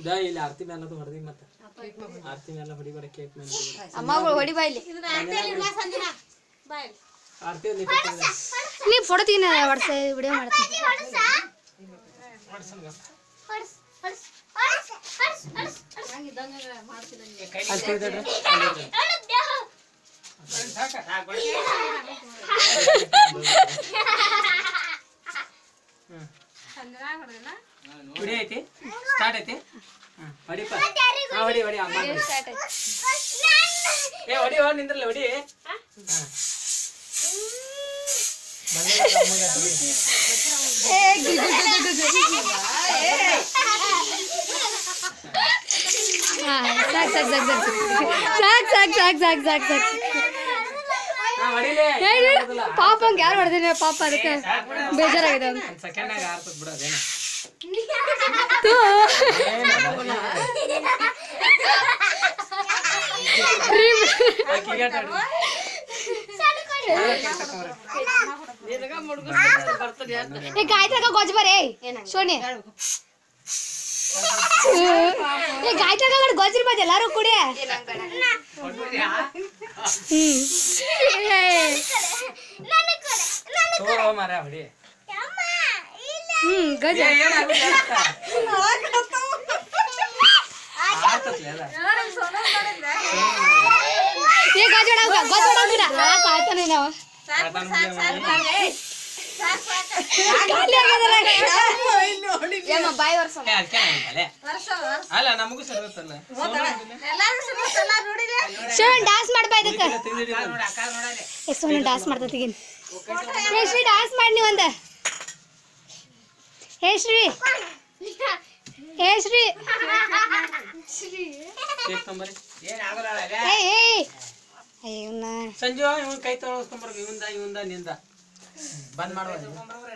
ದಾ ಇಲ್ಲಿ ಆರ್ತಿ ಮೇಲೆ ಅದು ಹೊಡೆದಿ ಮತ್ತೆ ಆರ್ತಿ ಮೇಲೆ ಹೊಡಿಬೇಡ ಕೇಕ್ ಮೇಲೆ ಹೊಡಿಬೇಡ. ಅಮ್ಮಗಳು ಹೊಡಿ ಬಾಯ್ಲಿ ಆರ್ತಿ ಒಂದು ಇಟ್ಟು ಕೊಡು. ನೀ ಫೋಟೋ ತೆಗಿನ ವಾಟ್ಸ ವಿಡಿಯೋ ಮಾಡ್ತೀನಿ ಮಾಡ್ಸಣ್ಣ. ಅಲ್ಲಿ ತೆಗ್ದಿಡ್ರಿ, ಅಲ್ಲಿ ಇಡ್ರಿ. ಹ್ಮ್. ಹೊಡಿ ಐತಿ ಸ್ಟಾರ್ಟ್ ಐತಿ ಹ್ಮ್, ಹೊಡಿಪ ಹಾ ಹೊಡಿ ಹೊಡಿ ಅಮ್ಮ ಹೊಡಿ. ಏ ಹೊಡಿ ಹೊಡಿ ನಿಂದ್ರಲ್ಲ ಹೊಡಿ ಹಾ. ಬಂದಿಲ್ಲ ಅಮ್ಮಗೆ ಹೊಡಿ. ಹಾ ಸಾಕ್ ಸಾಕ್ ಸಾಕ್ ಸಾಕ್ ಸಾಕ್ ಸಾಕ್ ಸಾಕ್ ಸಾಕ್ ಸಾಕ್ ಸಾಕ್ ಹಾ ಹೊಡಿಲೆ ಹೇಳಿ ಪಾಪ ಹಂಗೆ ಯಾರು ಹೊಡೆದಿನ ಪಾಪ ಅದಕ್ಕೆ ಬೇಜಾರಾಗಿದೆ ಅವ್ನು. ಒಂದ್ ಸೆಕೆಂಡ್ನಾಗ ಆರ್ತದ ಬಿಡು ಅದೇನು ತೂ. ಆಕಿಗೆ ಆಟ ಆಡು. ಏ ಗಾಯತ್ರಿ ಗೊಜ್ಜ ಬರೇ ಸೋನಿ ಏ ಗಾಯತ್ರಿ ಗೊಜ್ಜರ್ ಬಜ್ ಎಲ್ಲಾರು ಕೂಡಿ ಹ್ಮ್ ತಗೋರೋ ಮಾರ್ರೆ ಹೊಡಿ ಹ್ಮ್ ಗಜ ಏ, ಏನಾಗುತ್ತೆ ಅಂತ? ಆರ್ತತ್ಲೆ ಅದ. ಏ ಗಜ ಹೊಡಾಗ ಗಜ ಹೊಡಾಗಿನ ಕಾಯ್ತಾನೆ ನಾವು ಆತನ ಮುಂದೆ ಮಾಡಿ. ಖಾಲಿ ಆಗ್ಯದಲ್ಲ. ಏಮ್ಮ ಬಾಯಿ ವರ್ಷ ಏ, ಅದ್ಕೆ ನಂಗಲ್ಲ. ಅಲ್ಲ ನಮಗೂ ಸರ್ವತ್ತಲ್ಲ ಶಿವನ್ ಡಾನ್ಸ್ ಮಾಡ್ಬಾ ಇದಕ್ಕೆ ತೆಗ್ದಿಡಿ ಅದನ್ನ. ಏ ಸೋನಿ ಡಾನ್ಸ್ ಮಾಡ್ತಾ ತೆಗೀನಿ ಏ ಶ್ರೀ ಡಾನ್ಸ್ ಮಾಡಿ ನೀ ಒಂದ ಹೇ ಶ್ರೀ ಹೇ ಶ್ರೀ ಕೇಕ್ ತೊಂಬರ್ರಿ. ಏ ಏ ಇವನ್ನ ಸಂಜು ಇವನ್ ಕೈ ತೊಳ್ಸ್ಕೊಂಬರ್ಬೇಕು ಇವಂದ ಇವಂದ ನಿಂದ ಬಂದ್ ಮಾಡುವ